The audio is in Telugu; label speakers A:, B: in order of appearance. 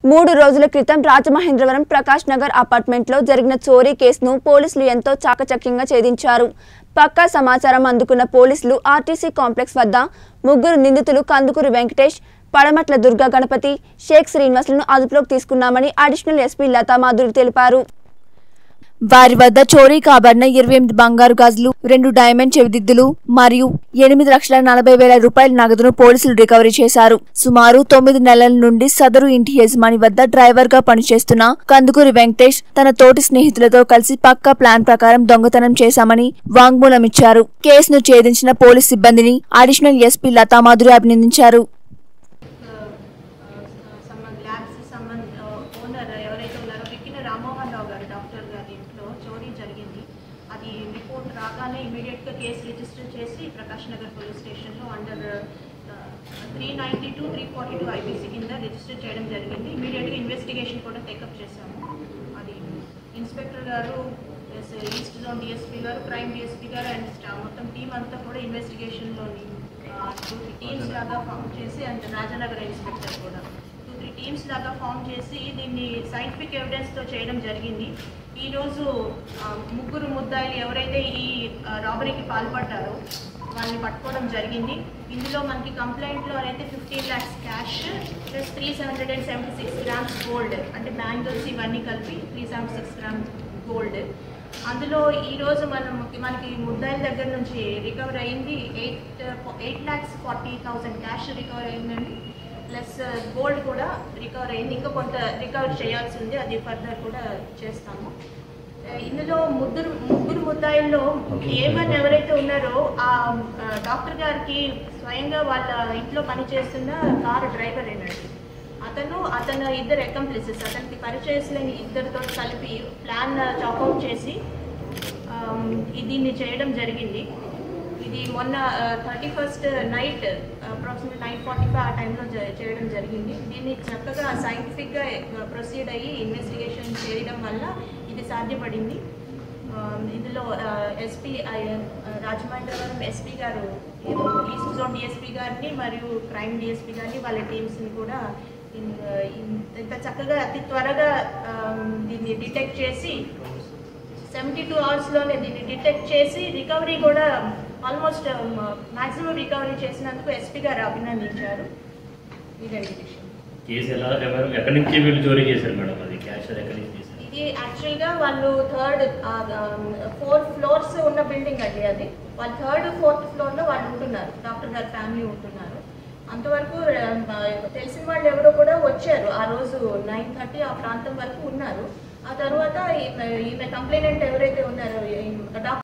A: మూడు రోజుల క్రితం రాజమహేంద్రవరం ప్రకాష్ నగర్ అపార్ట్మెంట్లో జరిగిన చోరీ కేసును పోలీసులు ఎంతో చాకచక్యంగా ఛేదించారు పక్కా సమాచారం అందుకున్న పోలీసులు ఆర్టీసీ కాంప్లెక్స్ వద్ద ముగ్గురు నిందితులు కందుకూరి వెంకటేష్ పడమట్ల దుర్గా గణపతి షేక్ శ్రీనివాసులను అదుపులోకి తీసుకున్నామని అడిషనల్ ఎస్పీ లతా మాధురి తెలిపారు వారి వద్ద చోరీ కాబడిన ఇరవై ఎనిమిది బంగారు గాజులు రెండు డైమండ్ చెవిదిద్దులు మరియు ఎనిమిది లక్షల నలభై వేల రూపాయల నగదును పోలీసులు రికవరీ చేశారు సుమారు తొమ్మిది నెలల నుండి సదరు ఇంటి యజమాని వద్ద డ్రైవర్ గా పనిచేస్తున్న కందుకూరి వెంకటేష్ తన తోటి స్నేహితులతో కలిసి పక్కా ప్లాన్ ప్రకారం దొంగతనం చేశామని వాంగ్మూలం ఇచ్చారు కేసును ఛేదించిన పోలీస్ సిబ్బందిని అడిషనల్ ఎస్పీ లతామాధురి అభినందించారు
B: సంబంధ ల్యాబ్స్ సంబంధ ఓనర్ ఎవరైతే ఉన్నారో విక్కిన రామ్మోహన్ రావు గారు డాక్టర్ గారి ఇంట్లో చోరీ జరిగింది అది రిపోర్ట్ రాగానే ఇమీడియట్గా కేసు రిజిస్టర్ చేసి ప్రకాష్ నగర్ పోలీస్ స్టేషన్లో under three ninety two three forty two IPC కింద రిజిస్టర్ చేయడం జరిగింది ఇమీడియట్గా ఇన్వెస్టిగేషన్ కూడా టేకప్ చేశాము అది ఇన్స్పెక్టర్ గారు ప్లస్ ఈస్ట్ జోన్ డిఎస్పీ గారు క్రైమ్ డిఎస్పీ గారు అండ్ స్టాఫ్ మొత్తం టీం అంతా కూడా ఇన్వెస్టిగేషన్లోని టూ త్రీ టీమ్స్ లాగా ఫామ్ చేసి అండ్ రాజనగర్ ఇన్స్పెక్టర్ కూడా టూ త్రీ టీమ్స్ లాగా ఫామ్ చేసి దీన్ని సైంటిఫిక్ ఎవిడెన్స్తో చేయడం జరిగింది ఈరోజు ఆ, ముగ్గురు ముద్దాయిలు ఎవరైతే ఈ రాబరీకి పాల్పడ్డారో వాళ్ళని పట్టుకోవడం జరిగింది ఇందులో మనకి కంప్లైంట్లో అయితే fifteen lakhs cash plus three hundred and seventy six grams gold అంటే బ్యాంగిల్స్ ఇవన్నీ కలిపి three seventy six grams gold అందులో ఈరోజు మనం మనకి ముద్దాయిల దగ్గర నుంచి రికవర్ అయింది eight eight lakhs forty thousand cash recover అయిందండి ప్లస్ గోల్డ్ కూడా రికవర్ అయింది ఇంకా కొంత రికవర్ చేయాల్సి ఉంది అది ఫర్దర్ కూడా చేస్తాము ఆ, ఇందులో ముగ్గురు ముగ్గురు ముద్దాయిల్లో ఏమని ఎవరైతే ఉన్నారో ఆ ఆ, డాక్టర్ గారికి స్వయంగా వాళ్ళ ఇంట్లో పనిచేస్తున్న కారు డ్రైవర్ ఏనండి అతను అతను ఇద్దరు అకంప్లిసెస్ అతనికి పరిచయం ఇద్దరితో కలిపి ప్లాన్ చాకౌట్ చేసి ఆమ్, ఈ- దీన్ని చేయడం జరిగింది ఇది మొన్న thirty first night approximate nine forty five ఆ టైంలో జ- చేయడం జరిగింది దీన్ని చక్కగా సైంటిఫిక్గా ప్రొసీడ్ అయ్యి ఇన్వెస్టిగేషన్ చేయడం వల్ల ఇది సాధ్యపడింది ఆమ్, ఇందులో ఎస్పీ రాజమహేంద్రవరం ఎస్పీ గారు ఈస్ట్ జోన్ డిఎస్పీ గారిని మరియు క్రైమ్ డిఎస్పీ గారిని వాళ్ళ టీమ్స్ని కూడా ఇన్- ఇన్- ఇంత చక్కగా అతి త్వరగా ఆమ్, దీన్ని డిటెక్ట్ చేసి సెవెంటీ టూ అవర్స్లోనే దీన్ని డిటెక్ట్ చేసి రికవరీ కూడా ఆల్మోస్ట్ మాక్సిమం రికవరీ చేసినందుకు ఎస్పీ గారు అభినందించారు ఇదండి విషయం
C: కేసు ఎలా ఎవరు ఎక్కడి నుంచి వీళ్ళు చోరీ చేశారు మేడం అది క్యాష్ ఎక్కడి నుంచి చేశారు
B: ఇది యాక్చువల్గా వాళ్ళు థర్డ్ ఫోర్త్ ఫ్లోర్స్ ఉన్న బిల్డింగ్ అండి అది వాళ్ళు థర్డ్ ఫోర్త్ ఫ్లోర్లో వాళ్ళు ఉంటున్నారు డాక్టర్ గారి ఫ్యామిలీ ఉంటున్నారు అంతవరకు ఆ, తెలిసిన వాళ్ళు ఎవరో కూడా వచ్చారు ఆ రోజు నైన్ థర్టీ ఆ ప్రాంతం వరకు ఉన్నారు ఆ తర్వాత ఈమె ఈమె కంప్లైనెంట్ ఎవరైతే ఉన్నారో ఈ డాక్టర్